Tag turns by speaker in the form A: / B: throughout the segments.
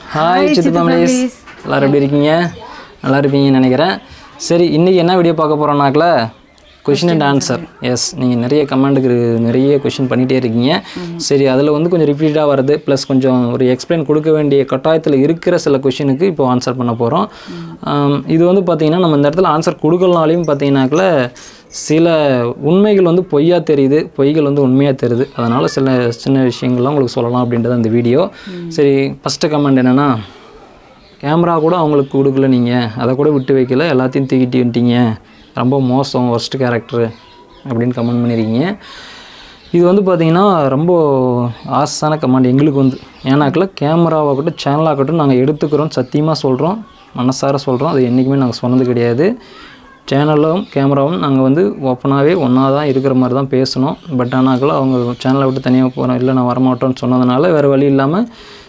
A: Hi சித்து families எல்லோரும் எப்படி இருக்கீங்க நல்லா இருப்பீங்கன்னு நினைக்கிறேன் சரி இன்றைக்கி என்ன வீடியோ பார்க்க போகிறோம்னாக்கல கொஷின் அண்ட் ஆன்சர் எஸ் நீங்கள் நிறைய கமெண்ட்டுக்கு நிறைய கொஷின் பண்ணிகிட்டே இருக்கீங்க சரி அதில் வந்து கொஞ்சம் ரிப்பீட்டாக வருது ப்ளஸ் கொஞ்சம் ஒரு எக்ஸ்பிளைன் கொடுக்க வேண்டிய கட்டாயத்தில் இருக்கிற சில கொஷினுக்கு இப்போ ஆன்சர் பண்ண போகிறோம் இது வந்து பார்த்திங்கன்னா நம்ம இந்த இடத்துல ஆன்சர் கொடுக்கலனாலையும் பார்த்தீங்கன்னாக்கல சில உண்மைகள் வந்து பொய்யா தெரியுது பொய்கள் வந்து உண்மையாக தெரியுது அதனால் சில சின்ன விஷயங்கள்லாம் உங்களுக்கு சொல்லலாம் அப்படின்றது அந்த வீடியோ சரி ஃபஸ்ட்டு கமெண்ட் என்னென்னா கேமரா கூட அவங்களுக்கு கொடுக்கல நீங்கள் அதை கூட விட்டு வைக்கல எல்லாத்தையும் தூக்கிட்டு வந்துட்டீங்க ரொம்ப மோசம் ஒர்ஸ்ட் கேரக்டரு அப்படின்னு கமெண்ட் பண்ணியிருக்கீங்க இது வந்து பார்த்திங்கன்னா ரொம்ப ஆசான கமெண்ட் எங்களுக்கு வந்து ஏன்னாக்கில் கேமராவாகட்டும் சேனலாகட்டும் நாங்கள் எடுத்துக்கிறோம் சத்தியமாக சொல்கிறோம் மனசார சொல்கிறோம் அது என்றைக்குமே நாங்கள் சொன்னது கிடையாது சேனலும் கேமராவும் நாங்கள் வந்து ஓப்பனாகவே ஒன்றா தான் இருக்கிற மாதிரி தான் பேசணும் பட் ஆனாக்கில் அவங்க சேனலை விட்டு தனியாக போகிறோம் இல்லை நான் வரமாட்டோன்னு சொன்னதுனால வேறு வழி இல்லாமல்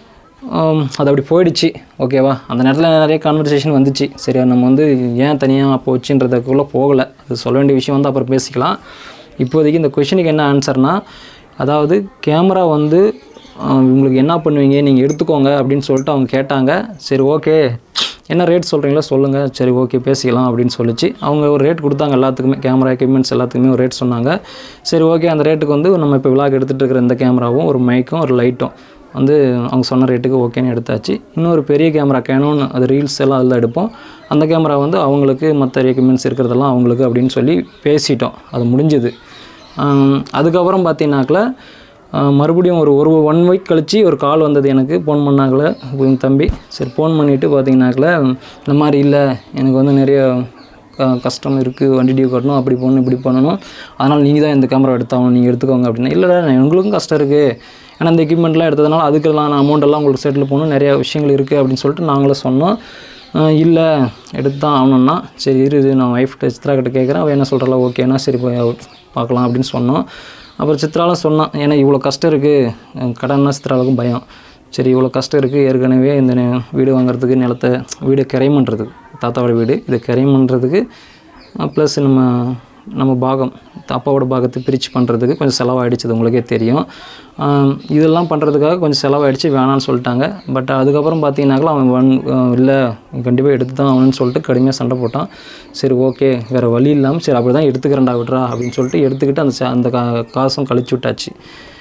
A: ஆம், அது அப்படி போயிடுச்சு ஓகேவா அந்த நேரத்தில் நிறைய கான்வர்சேஷன் வந்துச்சு சரி நம்ம வந்து ஏன் தனியாக போச்சுன்றதுக்குள்ளே போகலை அது சொல்ல வேண்டிய விஷயம் வந்து அப்புறம் பேசிக்கலாம் இப்போதைக்கு இந்த கொஷினுக்கு என்ன ஆன்சர்னா அதாவது கேமரா வந்து ஆ, உங்களுக்கு என்ன பண்ணுவீங்க நீங்கள் எடுத்துக்கோங்க அப்படின்னு சொல்லிட்டு அவங்க கேட்டாங்க சரி ஓகே என்ன ரேட் சொல்கிறீங்களோ சொல்லுங்கள் சரி ஓகே பேசிக்கலாம் அப்படின்னு சொல்லிச்சு அவங்க ஒரு ரேட் கொடுத்தாங்க எல்லாத்துக்குமே கேமரா எக்யூப்மெண்ட்ஸ் எல்லாத்துக்குமே ஒரு ரேட் சொன்னாங்க சரி ஓகே அந்த ரேட்டுக்கு வந்து நம்ம இப்போ விளாக் எடுத்துகிட்டு இருக்கிற இந்த கேமராவும் ஒரு மைக்கும் ஒரு லைட்டும் வந்து அவங்க சொன்ன ரேட்டுக்கு ஓகேன்னு எடுத்தாச்சு இன்னொரு பெரிய கேமரா கேனோன் அது ரீல்ஸ் எல்லாம் அதில் எடுப்போம் அந்த கேமரா வந்து அவங்களுக்கு மற்ற எக்யூப்மெண்ட்ஸ் இருக்கிறதெல்லாம் அவங்களுக்கு அப்படின்னு சொல்லி பேசிட்டோம் அது முடிஞ்சுது ஆம், அதுக்கப்புறம் பார்த்தீங்கன்னாக்கில் மறுபடியும் ஒரு ஒரு ஒன் வீக் கழித்து ஒரு கால் வந்தது எனக்கு ஃபோன் பண்ணாங்கள என் தம்பி சரி ஃபோன் பண்ணிவிட்டு பார்த்தீங்கன்னாக்கில் இந்த மாதிரி இல்லை எனக்கு வந்து நிறைய க- கஷ்டம் இருக்குது வண்டி டியூ கட்டணும் அப்படி போகணும் இப்படி பண்ணணும் அதனால் நீங்கள் தான் இந்த கேமரா எடுத்தாகணும் நீங்கள் எடுத்துக்கோங்க அப்படின்னா இல்லை எங்களுக்கும் கஷ்டம் இருக்குது ஏன்னா இந்த எக்யூப்மெண்ட்லாம் எடுத்ததுனால அதுக்கெல்லாம் அமௌண்ட் எல்லாம் உங்களுக்கு செட்டில் போகணும் நிறைய விஷயங்கள் இருக்குது அப்படின்னு சொல்லிட்டு நாங்களும் சொன்னோம் அஹ் இல்லை எடுத்து தான் ஆகணும்னா சரி இரு இது நான் ஒய்ஃப் சித்ரா கிட்ட கேட்குறேன் அவள் என்ன சொல்கிறாளோ ஓகேனா சரி போய் பார்க்கலாம் அப்படின்னு சொன்னோம் அப்புறம் சித்ராலாம் சொன்னான் ஏன்னா இவ்வளோ கஷ்டம் இருக்குது கடன்னா சித்ராவுக்கும் பயம் சரி இவ்வளோ கஷ்டம் இருக்குது ஏற்கனவே இந்த நெ- வீடு வாங்குறதுக்கு நிலத்தை வீடு கிரைம் பண்ணுறதுக்கு தாத்தாவோட வீடு இதை கிரைம் பண்ணுறதுக்கு ப்ளஸ் நம்ம நம்ம பாகம் அப்பாவோட பாகத்தை பிரித்து பண்ணுறதுக்கு கொஞ்சம் செலவாயிடுச்சு அது உங்களுக்கே தெரியும் ஆம், இதெல்லாம் பண்ணுறதுக்காக கொஞ்சம் செலவாயிடுச்சு வேணான்னு சொல்லிட்டாங்க பட் அதுக்கப்புறம் பார்த்தீங்கன்னாக்கா அவன் ஒன் இல்லை கண்டிப்பாக எடுத்து தான் ஆகணும்னு சொல்லிட்டு கடுமையாக சண்டை போட்டான் சரி ஓகே வேறு வழி இல்லாமல் சரி அப்படி தான் எடுத்துக்கிறேன்டா விட்றா அப்படின்னு சொல்லிட்டு எடுத்துக்கிட்டு அந்த ச- அந்த கா காசும் கழிச்சு விட்டாச்சு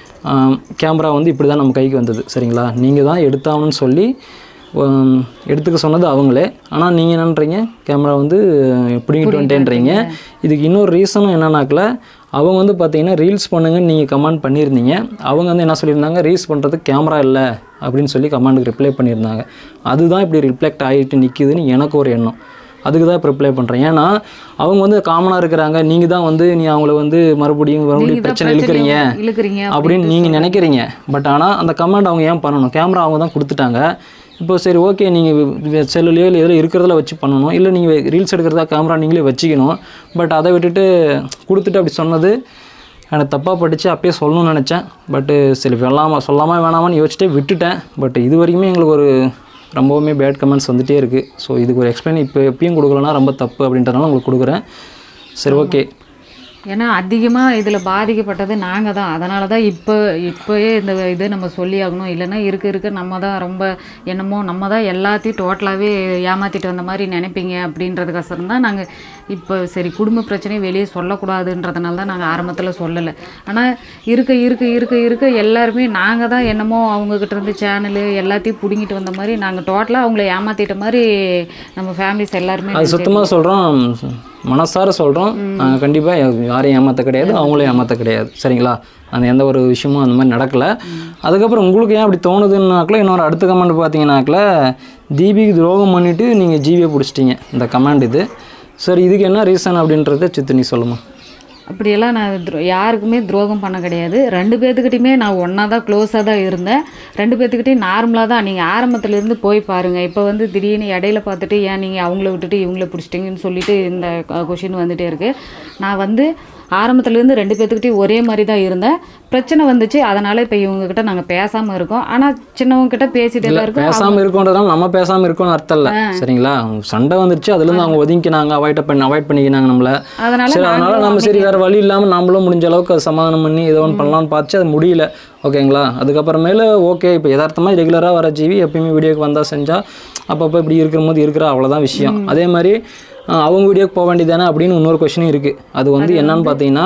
A: கேமரா வந்து இப்படி தான் நம்ம கைக்கு வந்தது சரிங்களா நீங்கள் தான் எடுத்தாகணும்னு சொல்லி உம், எடுத்துக்க சொன்னது அவங்களே ஆனால் நீங்கள் என்னன்றீங்க கேமரா வந்து பிடிங்கிட்டு வந்துட்டேன்றீங்க இதுக்கு இன்னொரு ரீசனும் என்னன்னாக்கல அவங்க வந்து பார்த்தீங்கன்னா ரீல்ஸ் பண்ணுங்கன்னு நீங்கள் கமெண்ட் பண்ணியிருந்தீங்க அவங்க வந்து என்ன சொல்லியிருந்தாங்க ரீல்ஸ் பண்ணுறதுக்கு கேமரா இல்லை அப்படின்னு சொல்லி கமெண்ட்டுக்கு ரிப்ளை பண்ணியிருந்தாங்க அதுதான் இப்படி ரிஃப்ளெக்ட் ஆகிட்டு நிற்கிதுன்னு எனக்கு ஒரு எண்ணம் அதுக்கு தான் இப்போ ரிப்ளை பண்ணுறேன் ஏன்னா அவங்க வந்து காமனாக இருக்கிறாங்க நீங்கள் தான் வந்து நீ அவங்கள வந்து மறுபடியும் மறுபடியும் பிரச்சனை இழுக்கிறீங்க
B: இழுக்கிறீங்க
A: அப்படின்னு நீங்கள் நினைக்கிறீங்க பட் ஆனால் அந்த கமெண்ட் அவங்க ஏன் பண்ணணும் கேமரா அவங்க தான் கொடுத்துட்டாங்க இப்போ சரி ஓகே நீங்கள் செல்லுலையோ இல்லை இதில் இருக்கிறதுல வச்சு பண்ணணும் இல்லை நீங்கள் ரீல்ஸ் எடுக்கிறதா கேமரா நீங்களே வச்சுக்கணும் பட் அதை விட்டுட்டு கொடுத்துட்டு அப்படி சொன்னது எனக்கு தப்பாக படித்து அப்பயே சொல்லணும்னு நினச்சேன் பட்டு சரி வெள்ளாமல் சொல்லாமல் வேணாமான்னு யோசிச்சிட்டே விட்டுட்டேன் பட் இது வரைக்குமே எங்களுக்கு ஒரு ரொம்பவுமே பேட் கமெண்ட்ஸ் வந்துகிட்டே இருக்குது ஸோ இதுக்கு ஒரு எக்ஸ்பிளைன் இப்போ எப்பயும் கொடுக்கலன்னா ரொம்ப தப்பு அப்படின்றதுனால உங்களுக்கு கொடுக்குறேன் சரி ஓகே
B: ஏன்னா அதிகமாக இதில் பாதிக்கப்பட்டது நாங்கள் தான் அதனால தான் இப்போ இப்போயே இந்த இது நம்ம சொல்லி ஆகணும் இல்லைன்னா இருக்க இருக்க நம்ம தான் ரொம்ப என்னமோ நம்ம தான் எல்லாத்தையும் டோட்டலாகவே ஏமாற்றிட்டு வந்த மாதிரி நினைப்பீங்க அப்படின்றதுக்கோசரம் தான் நாங்கள் இப்போ சரி குடும்ப பிரச்சனையை வெளியே சொல்லக்கூடாதுன்றதுனால தான் நாங்கள் ஆரம்பத்தில் சொல்லலை ஆனால் இருக்க இருக்க இருக்க இருக்க எல்லாருமே நாங்கள் தான் என்னமோ அவங்கக்கிட்ட இருந்து சேனலு எல்லாத்தையும் பிடுங்கிட்டு வந்த மாதிரி நாங்கள் டோட்டலாக அவங்கள ஏமாற்றிட்ட மாதிரி நம்ம ஃபேமிலிஸ் எல்லாருமே
A: அது சுத்தமாக சொல்கிறோம் மனசார சொல்கிறோம் நாங்கள் கண்டிப்பாக யாரையும் ஏமாற்ற கிடையாது அவங்களையும் ஏமாற்ற கிடையாது சரிங்களா அந்த எந்த ஒரு விஷயமும் அந்த மாதிரி நடக்கலை அதுக்கப்புறம் உங்களுக்கு ஏன் அப்படி தோணுதுன்னாக்கில் இன்னொரு அடுத்த கமெண்ட் பார்த்தீங்கன்னாக்கில் தீபிக்கு துரோகம் பண்ணிவிட்டு நீங்கள் ஜீவியை பிடிச்சிட்டீங்க இந்த கமெண்ட் இது சரி இதுக்கு என்ன ரீசன் அப்படின்றத சித்து நீ சொல்லுமா
B: அப்படியெல்லாம் நான் துரோ- யாருக்குமே துரோகம் பண்ண கிடையாது ரெண்டு பேர்த்துக்கிட்டையுமே நான் ஒன்றா தான் க்ளோஸாக தான் இருந்தேன் ரெண்டு பேர்த்துக்கிட்டையும் நார்மலாக தான் நீங்கள் ஆரம்பத்துலேருந்து போய் பாருங்கள் இப்போ வந்து திடீர்னு இடையில பார்த்துட்டு ஏன் நீங்கள் அவங்கள விட்டுட்டு இவங்கள பிடிச்சிட்டிங்கன்னு சொல்லிட்டு இந்த கொஷின் வந்துட்டே இருக்குது நான் வந்து ஆரம்பத்துலேருந்து ரெண்டு பேர்த்துக்கிட்டையும் ஒரே மாதிரி தான் இருந்தேன் பிரச்சனை வந்துச்சு அதனால் இப்போ இவங்ககிட்ட நாங்கள் பேசாமல் இருக்கோம் ஆனால் சின்னவங்க கிட்ட பேசிட்டு தான் இருக்கோம்
A: பேசாம இருக்கோன்றதால நம்ம பேசாம இருக்கோம்னு அர்த்தம் இல்ல சரிங்களா அவங்க சண்டை வந்துருச்சு அதுல இருந்து அவங்க ஒதுங்கினாங்க அவாய்ட் பண்ணி அவாய்ட் பண்ணிக்கினாங்க நம்மள
B: அதனால
A: சரி அதனால நம்ம சரி வேற வழி இல்லாம நாமளும் முடிஞ்ச அளவுக்கு அதை சமாதானம் பண்ணி ஏதோ ஒன்று பண்ணலாம்னு பார்த்து அது முடியல ஓகேங்களா அதுக்கப்புறமேல ஓகே இப்போ யதார்த்தமாக ரெகுலராக வர ஜீவி எப்பயுமே வீடியோக்கு வந்தால் செஞ்சால் அப்பப்போ இப்படி இருக்கிற போது இருக்கிற அவ்வளோதான் விஷயம் அதே மாதிரி அஹ், அவங்க வீடியோக்கு போக வேண்டியதானே அப்படின்னு இன்னொரு கொஷினும் இருக்குது அது வந்து என்னன்னு பார்த்தீங்கன்னா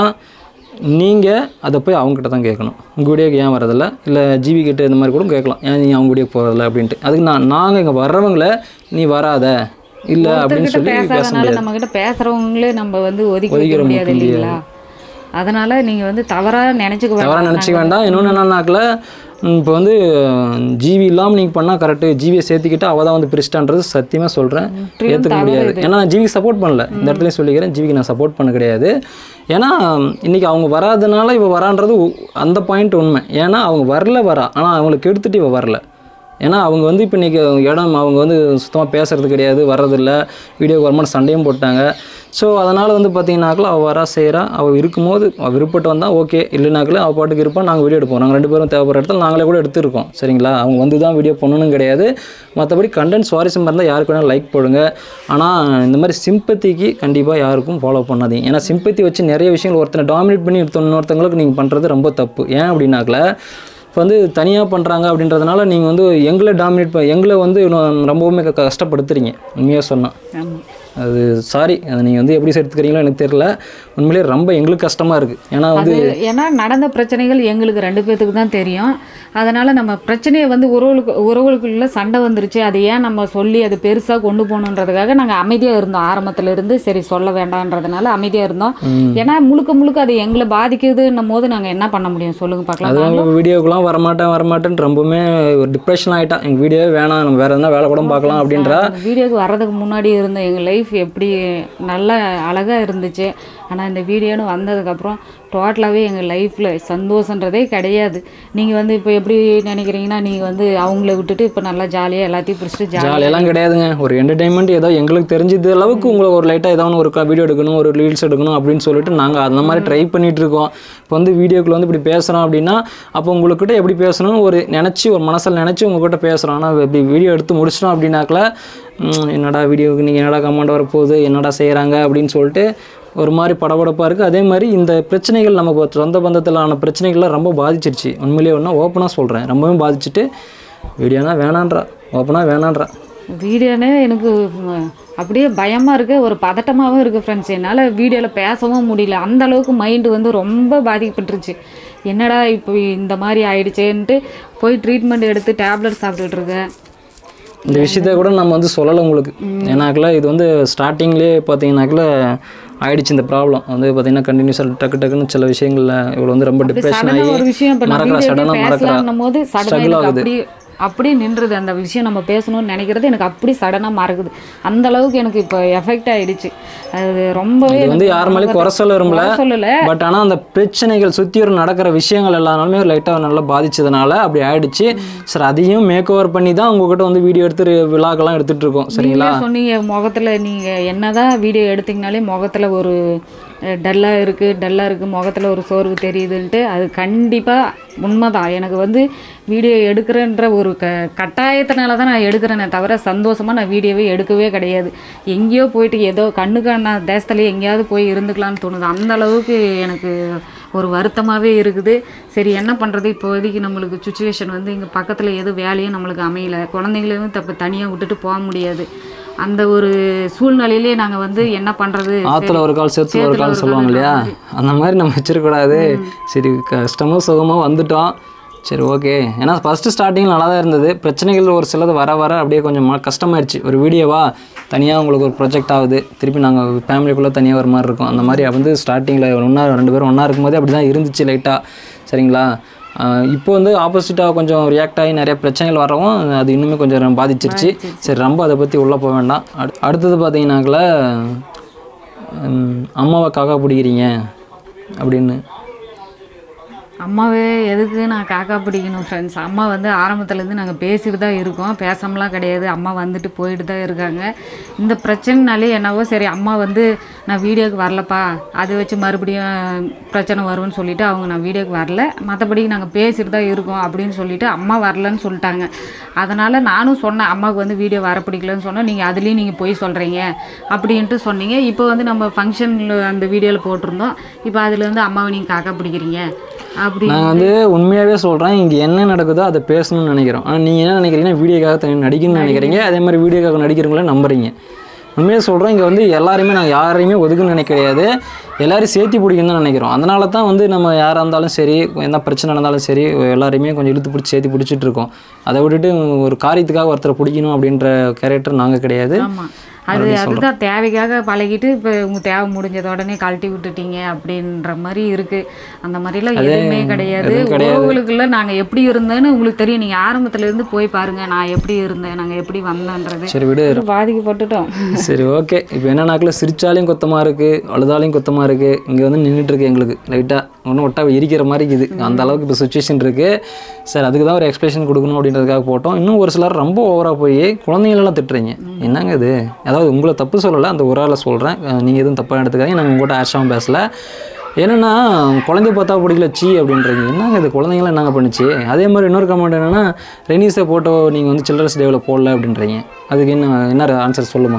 A: நீங்கள் அதை போய் அவங்ககிட்ட தான் கேட்கணும் உங்கள் வீடியோக்கு ஏன் வரதில்ல இல்லை ஜிவி கிட்ட இந்த மாதிரி கூட கேட்கலாம் ஏன் நீ அவங்க வீடியோக்கு போகிறதில்ல அப்படின்ட்டு அதுக்கு நான் நாங்கள் இங்கே வர்றவங்கள நீ வராத இல்லை அப்படின்னு
B: ஒருத்தர்கிட்ட
A: சொல்லி பேச
B: பேசாதனால
A: முடியாது
B: நம்ம கிட்ட பேசுறவங்களே நம்ம வந்து ஒதுக்கி வைக்க
A: ஒதுக்கிட
B: முடியாது
A: முடியாது.
B: இல்லைங்களா அதனால நீங்க வந்து தவறா நினைச்சுக்க
A: தவறாக
B: வேண்டாம்
A: நினச்சிக்க வேண்டாம் இன்னொன்று என்னன்னாக்கல இப்போ வந்து ஜிவி இல்லாமல் நீங்கள் பண்ணால் கரெக்டு ஜிவியை சேர்த்துக்கிட்டு அவள் தான் வந்து பிரிச்சிட்டான்றது சத்தியமாக சொல்கிறேன் ஏற்றுக்க முடியாது ஏன்னா நான் ஜிவிக்கு சப்போர்ட் பண்ணல இந்த இடத்துல சொல்லிக்கிறேன் ஜிவிக்கு நான் சப்போர்ட் பண்ண கிடையாது ஏன்னா இன்றைக்கி அவங்க வராதனால இவ வரான்றது உ- அந்த பாயிண்ட் உண்மை ஏன்னா அவங்க வரல வரா ஆனால் அவங்களுக்கு எடுத்துட்டு இவ வரல ஏன்னா அவங்க வந்து இப்போ இன்றைக்கி இடம் அவங்க வந்து சுத்தமாக பேசுறது கிடையாது வர்றதில்ல வீடியோக்கு வரமாட்டு சண்டையும் போட்டாங்க ஸோ அதனால் வந்து பார்த்தீங்கன்னாக்கில் அவள் வரா செய்கிறா அவள் இருக்கும்போது அவள் விருப்பட்டு வந்தால் ஓகே இல்லைனாக்கில் அவள் பாட்டுக்கு இருப்பா நாங்கள் வீடியோ எடுப்போம் நாங்கள் ரெண்டு பேரும் தேவைப்படுற இடத்துல நாங்களே கூட எடுத்துருக்கோம் சரிங்களா அவங்க வந்து தான் வீடியோ பண்ணணும் கிடையாது மற்றபடி கண்டென்ட் சுவாரஸ்யமாக இருந்தால் யாருக்கு வேணால் லைக் போடுங்க ஆனால் இந்த மாதிரி சிம்பத்திக்கு கண்டிப்பாக யாருக்கும் ஃபாலோ பண்ணாதீங்க ஏன்னா சிம்பத்தி வச்சு நிறைய விஷயங்கள் ஒருத்தனை டாமினேட் பண்ணி ஒருத்தன் இன்னொருத்தங்களுக்கு நீங்கள் பண்ணுறது ரொம்ப தப்பு ஏன் அப்படின்னாக்கல இப்போ வந்து தனியாக பண்ணுறாங்க அப்படின்றதுனால நீங்கள் வந்து எங்களை டாமினேட் பண்ண எங்களை வந்து இன்னும் ரொம்பவுமே க- கஷ்டப்படுத்துறீங்க உண்மையாக சொன்னால்
B: ஆமா
A: அது சாரி அதை நீங்கள் வந்து எப்படி எடுத்துக்கிறீங்களோ எனக்கு தெரியல உண்மையிலேயே ரொம்ப எங்களுக்கு கஷ்டமாக இருக்குது ஏன்னா வந்து
B: அது ஏன்னா நடந்த பிரச்சனைகள் எங்களுக்கு ரெண்டு பேத்துக்கு தான் தெரியும் அதனால நம்ம பிரச்சனையை வந்து உறவுகளுக்கு உறவுகளுக்குள்ள சண்டை வந்துருச்சு அது ஏன் நம்ம சொல்லி அது பெருசாக கொண்டு போகணுன்றதுக்காக நாங்கள் அமைதியாக இருந்தோம் ஆரம்பத்துல இருந்து சரி சொல்ல வேண்டான்றதுனால அமைதியாக இருந்தோம் ஏன்னா முழுக்க முழுக்க அது எங்களை பாதிக்குதுன்னும் போது நாங்கள் என்ன பண்ண முடியும் சொல்லுங்க பார்க்கலாம்
A: அது அவங்க வீடியோக்கெலாம் வரமாட்டேன் வரமாட்டேன்னு ரொம்பவுமே ஒரு டிப்ரெஷன் ஆகிட்டான் எங்கள் வீடியோவே வேணாம் நம்ம வேறு எதனா வேலை கூட பார்க்கலாம் அப்படின்றா
B: அந்த வீடியோக்கு வர்றதுக்கு முன்னாடி இருந்த எங்கள் லைஃப் எப்படி நல்லா அழகாக இருந்துச்சு ஆனால் இந்த வீடியோன்னு வந்ததுக்கப்புறம் டோட்டலாகவே எங்கள் லைஃப்பில் சந்தோஷன்றதே கிடையாது நீங்கள் வந்து இப்போ எப்படி நினைக்கிறீங்கன்னா நீங்கள் வந்து அவங்கள விட்டுட்டு இப்போ நல்லா ஜாலியாக எல்லாத்தையும் பிடிச்சிட்டு ஜாலியாக
A: ஜாலியெல்லாம் கிடையாதுங்க ஒரு என்டர்டைன்மெண்ட் ஏதோ எங்களுக்கு தெரிஞ்சது அளவுக்கு உங்களை ஒரு லைட்டாக ஏதாவது ஒரு வீடியோ எடுக்கணும் ஒரு ரீல்ஸ் எடுக்கணும் அப்படின்னு சொல்லிட்டு நாங்கள் அந்த மாதிரி ட்ரை பண்ணிட்டு இருக்கோம் இப்போ வந்து வீடியோக்குள்ள வந்து இப்படி பேசுகிறோம் அப்படின்னா அப்போ உங்கள்கிட்ட எப்படி பேசணும் ஒரு நினச்சி ஒரு மனசில் நினச்சி உங்ககிட்ட பேசுகிறோம் ஆனால் இப்படி வீடியோ எடுத்து முடிச்சிட்டோம் அப்படின்னாக்கல ம், என்னடா வீடியோவுக்கு நீங்கள் என்னடா கமெண்ட் வரப்போகுது என்னடா செய்கிறாங்க அப்படின்னு சொல்லிட்டு ஒரு மாதிரி படபடப்பாக இருக்குது அதே மாதிரி இந்த பிரச்சனைகள் நமக்கு சொந்த பந்தத்திலான பிரச்சனைகள்லாம் ரொம்ப பாதிச்சிருச்சு உண்மையிலேயே ஒன்றா ஓப்பனாக சொல்கிறேன் ரொம்பவே பாதிச்சுட்டு வீடியோனா வேணான்றா ஓப்பனாக வேணான்றா
B: வீடியோனே எனக்கு ம், அப்படியே பயமாக இருக்குது ஒரு பதட்டமாகவும் இருக்குது ஃப்ரெண்ட்ஸ் என்னால் வீடியோவில் பேசவும் முடியல அந்த அளவுக்கு மைண்டு வந்து ரொம்ப பாதிக்கப்பட்டுருச்சு என்னடா இப்போ இந்த மாதிரி ஆயிடுச்சேன்ட்டு போய் ட்ரீட்மெண்ட் எடுத்து டேப்லெட் சாப்பிட்டுட்டு இருக்கேன்
A: இந்த விஷயத்த கூட நம்ம வந்து சொல்லலை உங்களுக்கு ஏன்னாக்கல இது வந்து ஸ்டார்டிங்லேயே பார்த்தீங்கன்னாக்கல ஆயிடுச்சு இந்த ப்ராப்ளம் வந்து பார்த்தீங்கன்னா கண்டினியூஸாக டக்கு டக்குன்னு சில விஷயங்கள்ல இவ்வளோ வந்து ரொம்ப டிப்ரெஷன்
B: சடனா
A: ஆகி
B: ஒரு விஷயம் இப்போ நான்
A: மறக்கிறா
B: வீடியோ
A: சடனாக மறக்கிறா
B: பேசலாம்னும் போது சடனாக
A: Struggle
B: எனக்கு
A: ஆகுது.
B: அப்படி அப்படியே நின்றுது அந்த விஷயம் நம்ம பேசணும்னு நினைக்கிறது எனக்கு அப்படி சடனாக மறக்குது அந்த அளவுக்கு எனக்கு இப்போ எஃபெக்ட் ஆயிடுச்சு அது ரொம்பவே
A: இது வந்து
B: எனக்கு
A: யார் மேலேயும்
B: ரொம்ப
A: குறை சொல்ல விரும்பல
B: குறை சொல்லல
A: பட் ஆனால் அந்த பிரச்சனைகள் சுற்றி ஒரு நடக்கிற விஷயங்கள் எல்லாமே லைட்டாக நல்லா பாதிச்சதுனால அப்படி ஆயிடுச்சு சரி அதையும் மேக் ஓவர் பண்ணி தான் உங்ககிட்ட வந்து வீடியோ எடுத்து விழாக்கெல்லாம் எடுத்துட்டு இருக்கோம் சரிங்களா
B: நீங்களே சொன்னீங்க முகத்துல நீங்க என்னதான் வீடியோ எடுத்தீங்கனாலே முகத்துல ஒரு டல்லாக இருக்குது டல்லாக இருக்குது முகத்துல ஒரு சோர்வு தெரியுதுன்ட்டு அது கண்டிப்பாக உண்மைதான் எனக்கு வந்து வீடியோ எடுக்கிறேன்ற ஒரு க கட்டாயத்தினால தான் நான் எடுக்கிறேனே தவிர சந்தோஷமாக நான் வீடியோவே எடுக்கவே கிடையாது எங்கேயோ போயிட்டு ஏதோ கண்ணுக்கான தேசத்துலேயே எங்கேயாவது போய் இருந்துக்கலாம்னு தோணுது அந்த அளவுக்கு எனக்கு ஒரு வருத்தமாகவே இருக்குது சரி என்ன பண்ணுறது இப்போதைக்கு நம்மளுக்கு சுச்சுவேஷன் வந்து இங்கே பக்கத்தில் எதுவும் வேலையும் நம்மளுக்கு அமையல குழந்தைங்களையும் தப்பு தனியாக விட்டுட்டு போக முடியாது அந்த ஒரு சூழ்நிலையிலே நாங்கள் வந்து என்ன பண்ணுறது
A: ஆற்றுல ஒரு கால் சேத்துல ஒரு கால் சொல்லுவாங்க இல்லையா அந்த மாதிரி நம்ம வச்சிருக்கக்கூடாது சரி கஷ்டமோ சுகமோ வந்துட்டோம் சரி ஓகே ஏன்னா ஃபஸ்ட்டு ஸ்டார்டிங் நல்லா தான் இருந்தது பிரச்சனைகள் ஒரு சிலது வர வர அப்படியே கொஞ்சம் ம- கஷ்டமாயிருச்சு ஒரு வீடியோவா தனியாக உங்களுக்கு ஒரு ப்ரொஜெக்ட் ஆகுது திருப்பி நாங்கள் ஃபேமிலிக்குள்ளே தனியாக வர மாதிரி இருக்கும் அந்த மாதிரி வந்து ஸ்டார்டிங்கில் ஒன்றா ரெண்டு பேரும் ஒன்றா இருக்கும்போதே அப்படி தான் இருந்துச்சு லைட்டாக சரிங்களா ஆஹ் இப்போ வந்து ஆப்போசிட்டாக கொஞ்சம் ரியாக்ட் ஆகி நிறைய பிரச்சனைகள் வரவும் அது இன்னுமே கொஞ்சம் பாதிச்சிருச்சு சரி ரொம்ப அதை பற்றி உள்ளே போக வேண்டாம் அடு- அடுத்தது பார்த்தீங்கன்னாக்கல ஹம், அம்மாவை காக்கா பிடிக்கிறீங்க அப்படின்னு
B: அம்மாவே எதுக்கு நான் காக்கா பிடிக்கணும் ஃப்ரெண்ட்ஸ் அம்மா வந்து ஆரம்பத்துலேருந்து நாங்கள் பேசிட்டு தான் இருக்கோம் பேசாமலாம் கிடையாது அம்மா வந்துட்டு போயிட்டு தான் இருக்காங்க இந்த பிரச்சனைனாலே என்னவோ சரி அம்மா வந்து நான் வீடியோக்கு வரலப்பா அதை வச்சு மறுபடியும் பிரச்சனை வரும்னு சொல்லிட்டு அவங்க நான் வீடியோக்கு வரல மற்றபடி நாங்கள் பேசிட்டு தான் இருக்கோம் அப்படின்னு சொல்லிட்டு அம்மா வரலன்னு சொல்லிட்டாங்க அதனால் நானும் சொன்னேன் அம்மாவுக்கு வந்து வீடியோ வர பிடிக்கலன்னு சொன்னேன் நீங்கள் அதுலேயும் நீங்கள் போய் சொல்கிறீங்க அப்படின்ட்டு சொன்னீங்க இப்போ வந்து நம்ம ஃபங்க்ஷனில் அந்த வீடியோவில் போட்டிருந்தோம் இப்போ அதில் வந்து அம்மாவை நீங்கள் காக்கா பிடிக்கிறீங்க அப்படி
A: நான் வந்து உண்மையாகவே சொல்கிறேன் இங்கே என்ன நடக்குதோ அதை பேசணும்னு நினைக்கிறோம் ஆனால் நீங்கள் என்ன நினைக்கிறீங்கன்னா வீடியோக்காக தனி நடிக்கணும்னு நினைக்கிறீங்க அதே மாதிரி வீடியோக்காக நடிக்கிறவங்கள நம்புறீங்க உண்மையாக சொல்கிறோம் இங்கே வந்து எல்லாருமே நாங்கள் யாரையுமே ஒதுக்குன்னு நினைக்க கிடையாது எல்லாரையும் சேர்த்தி பிடிக்கணும்னு தான் நினைக்கிறோம் அதனால தான் வந்து நம்ம யாராக இருந்தாலும் சரி என்ன பிரச்சனை நடந்தாலும் சரி எல்லாரையுமே கொஞ்சம் இழுத்து பிடிச்சி சேர்த்து பிடிச்சிட்டு இருக்கோம் அதை விட்டுட்டு ஒரு காரியத்துக்காக ஒருத்தரை பிடிக்கணும் அப்படின்ற கேரக்டர் நாங்கள் கிடையாது
B: ஆமாம் அது அதுதான் தேவைக்காக பழகிட்டு இப்போ உங்க தேவை முடிஞ்சத உடனே கழட்டி விட்டுட்டீங்க அப்படின்ற மாதிரி இருக்கு அந்த மாதிரிலாம் எதுவுமே கிடையாது உறவுகளுக்குள்ள நாங்கள் எப்படி இருந்தோன்னு உங்களுக்கு தெரியும் நீங்கள் ஆரம்பத்துல இருந்து போய் பாருங்க நான் எப்படி இருந்தேன் நாங்கள் எப்படி வந்தோன்றது
A: சரி விடு
B: பாதிக்கப்பட்டுட்டோம்
A: சரி ஓகே இப்போ என்னன்னாக்கில் சிரிச்சாலையும் குத்தமாக இருக்குது அழுதாலையும் குத்தமாக இருக்குது இங்கே வந்து நின்றுட்டு இருக்கு எங்களுக்கு லைட்டாக ஒன்றும் ஒட்டா எரிக்கிற மாதிரி இருக்குது அந்த அளவுக்கு இப்போ சுச்சுவேஷன் இருக்குது சரி அதுக்கு தான் ஒரு எக்ஸ்பிரஷன் கொடுக்கணும் அப்படின்றதுக்காக போட்டோம் இன்னும் ஒரு சிலர் ரொம்ப ஓவராக போய் குழந்தைங்களெல்லாம் திட்டுறீங்க என்னங்க இது அதாவது உங்களை தப்பு சொல்லலை அந்த ஒரு ஆளை சொல்கிறேன் நீங்கள் எதுவும் தப்பாக எடுத்துக்காதீங்க நாங்கள் உங்கள்கிட்ட ஆஷாவும் பேசல என்னென்னா குழந்தைய பார்த்தா பிடிக்கல சீ அப்படின்றீங்க என்னங்க இது குழந்தைங்களாம் என்னங்க பண்ணுச்சு அதே மாதிரி இன்னொரு கமெண்ட் என்னென்னா ரெனிஸை ஃபோட்டோ நீங்கள் வந்து சில்ட்ரன்ஸ் டேவில் போடல அப்படின்றீங்க அதுக்கு என்ன என்ன ஆன்சர் சொல்லுமா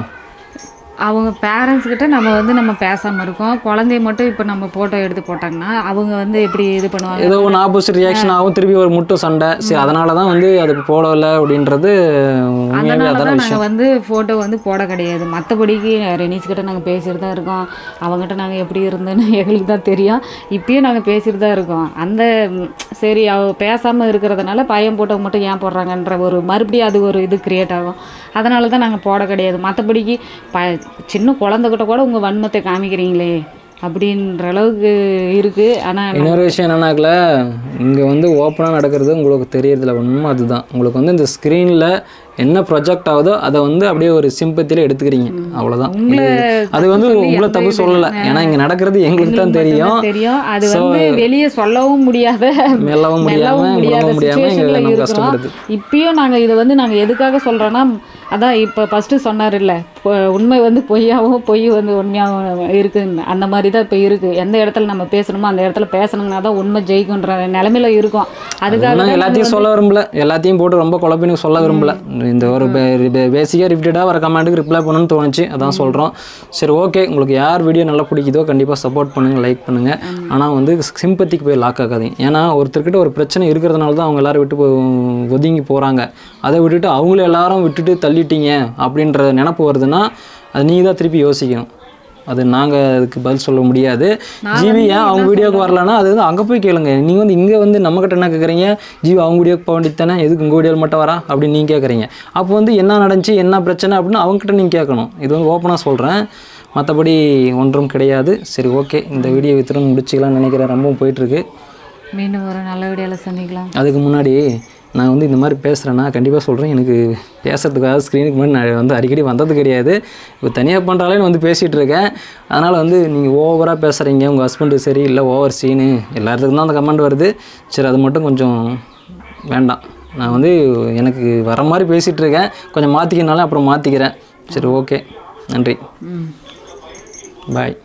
B: அவங்க பேரண்ட்ஸ் கிட்ட நம்ம வந்து நம்ம பேசாம இருக்கோம் குழந்தைய மட்டும் இப்போ நம்ம போட்டோ எடுத்து போட்டாங்கன்னா அவங்க வந்து எப்படி இது பண்ணுவாங்க
A: ஏதோ ஒன்று ஆப்போசிட் ரியாக்ஷன் ஆகும் திருப்பி ஒரு முட்டும் சண்டை சரி அதனால தான் வந்து அது போடலை அப்படின்றது உண்மையாகவே
B: அதனால
A: அதான
B: தான்
A: விஷயம்
B: நாங்கள் வந்து ஃபோட்டோ வந்து போட கிடையாது மற்றபடிக்கு ரெனிஸ் கிட்ட நாங்கள் பேசிட்டு தான் இருக்கோம் அவங்ககிட்ட நாங்கள் எப்படி இருந்தோன்னு எங்களுக்கு தான் தெரியும் இப்பயும் நாங்கள் பேசிட்டு தான் இருக்கோம் அந்த ம், சரி அவ பேசாமல் இருக்கிறதுனால பையன் போட்டோ மட்டும் ஏன் போடுறாங்கன்ற ஒரு மறுபடியும் அது ஒரு இது கிரியேட் ஆகும் அதனால தான் நாங்கள் போட கிடையாது மற்றபடிக்கு ப சின்ன குழந்தைகிட்ட கூட உங்கள் வன்மத்தை காமிக்கிறீங்களே அப்படின்ற அளவுக்கு இருக்குது ஆனால்
A: இன்னொரு விஷயம் என்னன்னாக்கல இங்கே வந்து ஓப்பனாக நடக்கிறது உங்களுக்கு தெரியறதில்ல உண்மை அதுதான் உங்களுக்கு வந்து இந்த ஸ்க்ரீனில் என்ன ப்ரொஜெக்ட் ஆகுதோ அதை வந்து அப்படியே ஒரு சிம்பத்தியில் எடுத்துக்கிறீங்க அவ்வளோதான் இது- அது வந்து உங்களை தப்பு சொல்லலை ஏன்னா இங்கே நடக்கிறது எங்களுக்கு தான் தெரியும்
B: தெரியும் அது வந்து வெளியே சொல்லவும் முடியாத
A: மெல்லவும் முடியாமல் முடங்கவும் முடியாமல்
B: சுச்சுவேஷன்ல
A: எங்களுக்கு நம்ம
B: இருக்கிறோம்
A: கஷ்டப்படுது
B: இப்பயும் நாங்கள் இதை வந்து நாங்கள் எதுக்காக சொல்கிறோன்னா அதான் இப்போ ஃபஸ்ட்டு சொன்னார் இல்லை உண்மை வந்து பொய்யாவும் பொய் வந்து உண்மையாகவும் இருக்குன்னு அந்த மாதிரி தான் இப்போ இருக்குது எந்த இடத்துல நம்ம பேசணுமோ அந்த இடத்துல பேசணுங்கன்னா தான் உண்மை ஜெயிக்குன்ற நிலமையில இருக்கும் அதுக்காக
A: நான்
B: தான்
A: எல்லாத்தையும் சொல்ல விரும்பல எல்லாத்தையும் போட்டு ரொம்ப குழப்பின்னு சொல்ல விரும்பல இந்த ஒரு பேசிக்காக ரிப்பீட்டடாக வர கமெண்ட்டுக்கு ரிப்ளை பண்ணணும்னு தோணுச்சு அதான் சொல்கிறோம் சரி ஓகே உங்களுக்கு யார் வீடியோ நல்லா பிடிக்குதோ கண்டிப்பாக சப்போர்ட் பண்ணுங்கள் லைக் பண்ணுங்கள் ஆனால் வந்து சிம்பத்திக்கு போய் லாக் ஆகாதீங்க ஏன்னா ஒருத்தர்கிட்ட ஒரு பிரச்சனை இருக்கிறதுனால தான் அவங்க எல்லாரும் விட்டு போ- ஒதுங்கி போகிறாங்க அதை விட்டுட்டு அவங்கள எல்லாரும் விட்டுட்டு தள்ளிட்டீங்க அப்படின்ற நினப்பு வருதுன்னா அது நீங்கள் தான் திருப்பி யோசிக்கணும் அது நாங்கள் அதுக்கு பதில் சொல்ல முடியாது ஜிவி ஏன் அவங்க வீடியோக்கு வரலன்னா அது வந்து அங்கே போய் கேளுங்க நீங்கள் வந்து இங்கே வந்து நம்மக்கிட்ட என்ன கேட்குறீங்க ஜிவி அவங்க வீடியோக்கு போக வேண்டியது தானே எதுக்கு உங்கள் வீடியோவில் மட்டும் வரா அப்படின்னு நீங்கள் கேட்குறீங்க அப்போ வந்து என்ன நடந்துச்சு என்ன பிரச்சனை அப்படின்னு அவங்ககிட்ட நீங்கள் கேட்கணும் இது வந்து ஓப்பனாக சொல்கிறேன் மற்றபடி ஒன்றும் கிடையாது சரி ஓகே இந்த வீடியோ வித்துடன் முடிச்சுக்கலாம்னு நினைக்கிறேன் ரொம்பவும் போயிட்டுருக்கு
B: மீண்டும் ஒரு நல்ல வீடியோவில் சந்திக்கலாம்
A: அதுக்கு முன்னாடி நான் வந்து இந்த மாதிரி பேசுகிறேன்னா கண்டிப்பாக சொல்கிறேன் எனக்கு பேசுறதுக்காக ஸ்க்ரீனுக்கு முன்னாடி நான் வந்து அடிக்கடி வந்தது கிடையாது இப்போ தனியாக பண்ணுறாலே வந்து பேசிகிட்டு இருக்கேன் அதனால் வந்து நீங்கள் ஓவராக பேசுகிறீங்க உங்கள் ஹஸ்பண்டு சரி இல்லை ஓவர் சீனு எல்லாத்துக்கும் தான் அந்த கமெண்ட் வருது சரி அது மட்டும் கொஞ்சம் வேண்டாம் நான் வந்து எனக்கு வர மாதிரி பேசிகிட்டு இருக்கேன் கொஞ்சம் மாற்றிக்கினாலும் அப்புறம் மாற்றிக்கிறேன் சரி ஓகே நன்றி
B: ம்
A: பாய்